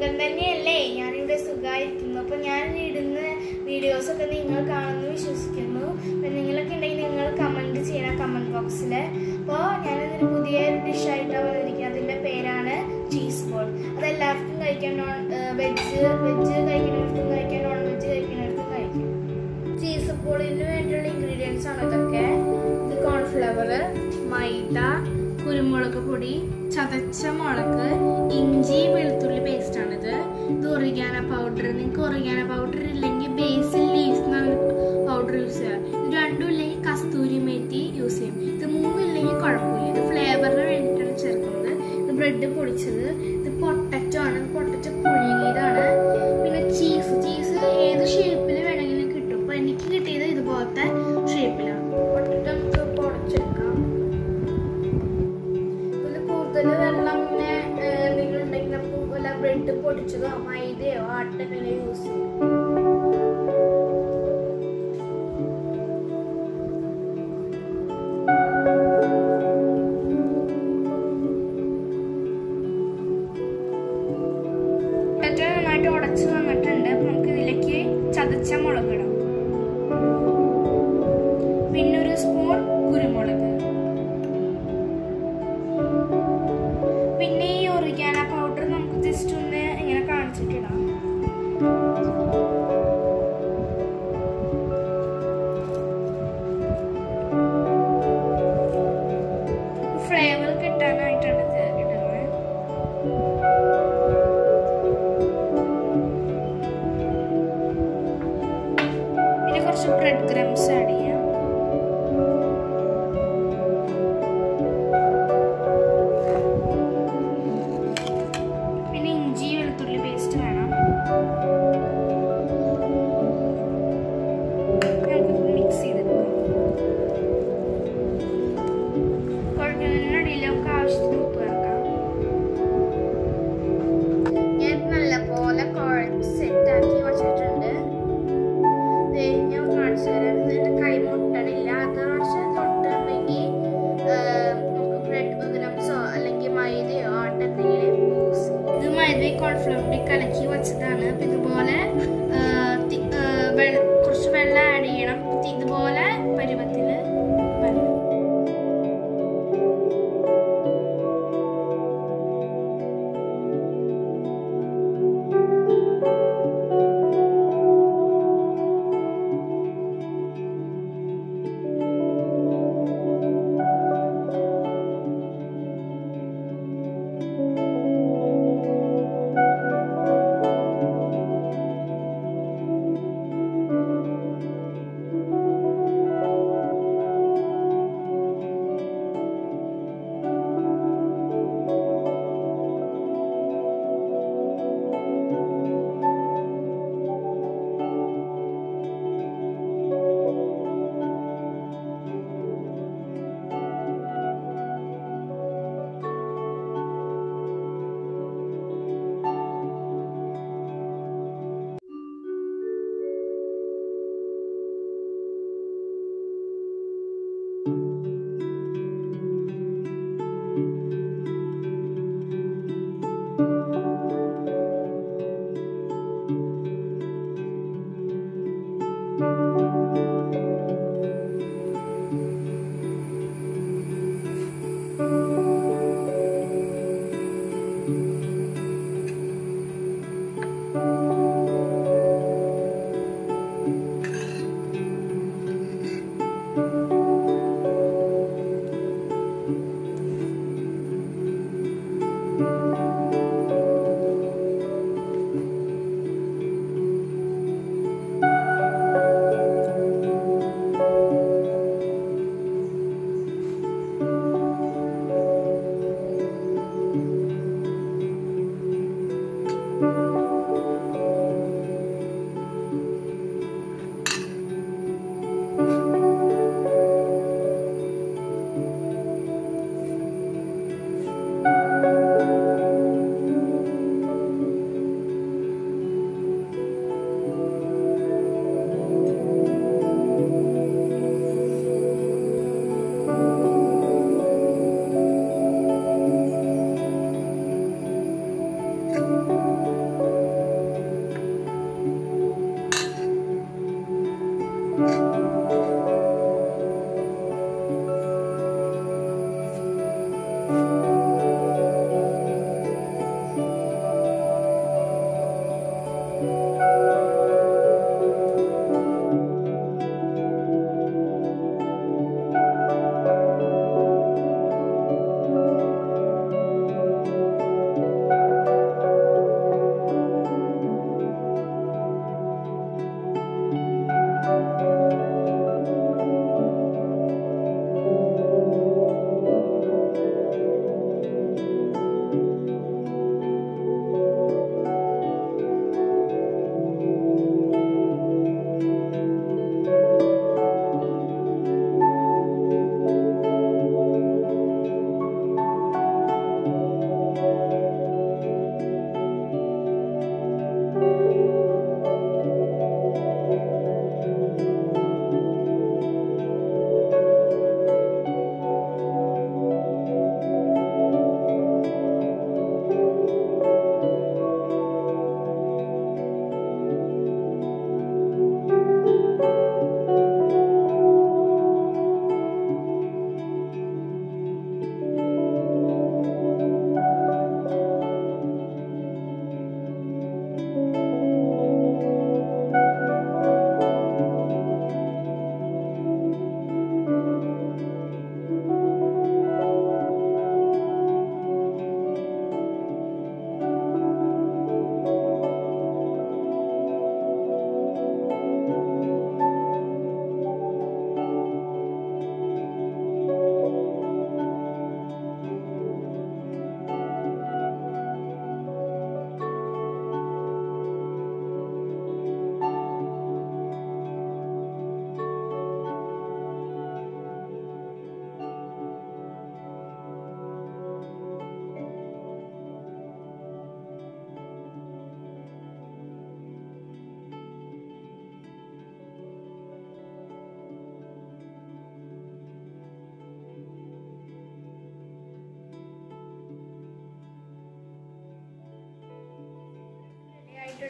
സുഖം തന്നെയല്ലേ ഞാനിവിടെ സുഖമായിരിക്കുന്നു അപ്പൊ ഞാൻ ഇടുന്ന വീഡിയോസ് ഒക്കെ നിങ്ങൾ കാണുന്നു വിശ്വസിക്കുന്നു അപ്പൊ നിങ്ങളൊക്കെ ഉണ്ടെങ്കിൽ നിങ്ങൾ കമന്റ് ചെയ്യണം കമന്റ് ബോക്സിൽ അപ്പോൾ ഞാനിതൊരു പുതിയ ഡിഷായിട്ടാണ് വന്നിരിക്കുന്നത് അതിന്റെ പേരാണ് ചീസ് ബോൾ അത് എല്ലാവർക്കും കഴിക്കാൻ നോൺ വെജ് വെജ് കഴിക്കുന്നവർക്കും കഴിക്കാൻ നോൺ വെജ് കഴിക്കുന്നവർക്കും കഴിക്കാം ചീസ് ബോളിന് വേണ്ടിയുള്ള ഇൻഗ്രീഡിയൻസ് ആണ് ഇതൊക്കെ ഇത് കോൺഫ്ലവർ മൈദ കുരുമുളക് പൊടി ചതച്ച മുളക് ഇഞ്ചി വെളുത്തുള്ളി പേസ്റ്റ് ആണിത് ഇത് ഒറിഗാന പൗഡർ നിങ്ങൾക്ക് ഒറിഗാന പൗഡർ ഇല്ലെങ്കിൽ ബേസിൽ ലീവ്സ് എന്നാണ് പൗഡർ യൂസ് ചെയ്യുക ഇത് രണ്ടും ഇല്ലെങ്കിൽ കസ്തൂരി മേത്തി യൂസ് ചെയ്യും ഇത് മൂന്നും ഇല്ലെങ്കിൽ കുഴപ്പമില്ല ഇത് ഫ്ലേവറിന് വേണ്ടിയിട്ടാണ് ചേർക്കുന്നത് ഇത് ബ്രെഡ് പൊടിച്ചത് ഇത് പൊട്ടറ്റോ ആണ് പൊട്ടറ്റോ പുഴുങ്ങിയതാണ് പിന്നെ ചീസ് ചീസ് ഏത് ഷേപ്പിൽ വേണമെങ്കിലും കിട്ടും അപ്പൊ എനിക്ക് കിട്ടിയത് ഇതുപോലത്തെ ഷേപ്പിലാണ് പൊട്ടറ്റോ നമുക്ക് പൊടച്ചെടുക്കാം ഇതിൽ കൂടുതൽ വെള്ളം പിന്നെ ഏഹ്, എന്തെങ്കിലും ഉണ്ടെങ്കിൽ നമുക്ക് വല്ല ബ്രെഡ് പൊടിച്ചതോ മൈദയോ ആട്ടൊക്കെ യൂസ് ചെയ്യാം പൊട്ടറ്റോ നന്നായിട്ട് ഉടച്ച് വന്നിട്ടുണ്ട് അപ്പൊ നമുക്ക് ഇതിലേക്ക് ചതച്ച മുളക് ഇടാം പിന്നെ ഒരു സ്പൂൺ കുരുമുളക് പിന്നെ ഈ ഒറിഗാന പൗഡർ നമുക്ക് ജസ്റ്റ് ഒന്ന് ഇങ്ങനെ കാണിച്ചിട്ടിടാം ഫ്ലേവർ കിട്ടാനായിട്ടാണ് ഇത് ഇടുന്നത് പിന്നെ കുറച്ച് ബ്രെഡ് ക്രംസ് ആഡ് ചെയ്യാം പിന്നെ ഇഞ്ചി വെളുത്തുള്ളി പേസ്റ്റ് വേണം നമുക്ക് മിക്സ് ചെയ്തെടുക്കാം കുഴക്കുന്നതിനിടയിൽ നമുക്ക് ആവശ്യത്തിന് ഉപ്പ് ചേർക്കാം ഞാൻ നല്ലപോലെ കുഴച്ച് സെറ്റാക്കി വച്ചിട്ടുണ്ട് ദേ ഞാൻ കാണിച്ചു തരാം ഇതിന്റെ കൈ മുട്ടണില്ല അത് പക്ഷെ തൊട്ടുണ്ടെങ്കിൽ നമുക്ക് ബ്രെഡ് ഗ്രംസോ അല്ലെങ്കിൽ മൈദയോ ആട്ട എന്തെങ്കിലും യൂസ് ഇത് മൈദ കോൺഫ്ലവറിൽ കലക്കി വെച്ചതാണ് അപ്പൊ ഇതുപോലെ ആ, തി- ആ, വെള്ള- കുറച്ച് വെള്ളം ആഡ് ചെയ്യണം ഇത് ഇതുപോലെ പരുവത്തില് വരണം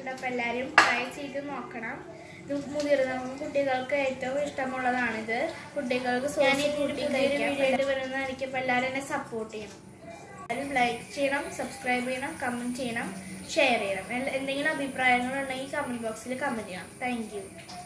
ഉണ്ട് അപ്പോൾ എല്ലാവരും ട്രൈ ചെയ്ത് നോക്കണം ഇത് മുതിർന്ന കുട്ടികൾക്ക് ഏറ്റവും ഇഷ്ടമുള്ളതാണിത് കുട്ടികൾക്ക് സോസ് കൂട്ടി കഴിക്കാൻ വീഡിയോ വരുന്നതായിരിക്കും അപ്പോൾ എല്ലാവരും എന്നെ സപ്പോർട്ട് ചെയ്യണം എല്ലാവരും ലൈക്ക് ചെയ്യണം സബ്സ്ക്രൈബ് ചെയ്യണം കമൻറ്റ് ചെയ്യണം ഷെയർ ചെയ്യണം എന്തെങ്കിലും അഭിപ്രായങ്ങളുണ്ടെങ്കിൽ കമൻറ്റ് ബോക്സിൽ കമൻറ്റ് ചെയ്യണം താങ്ക് യു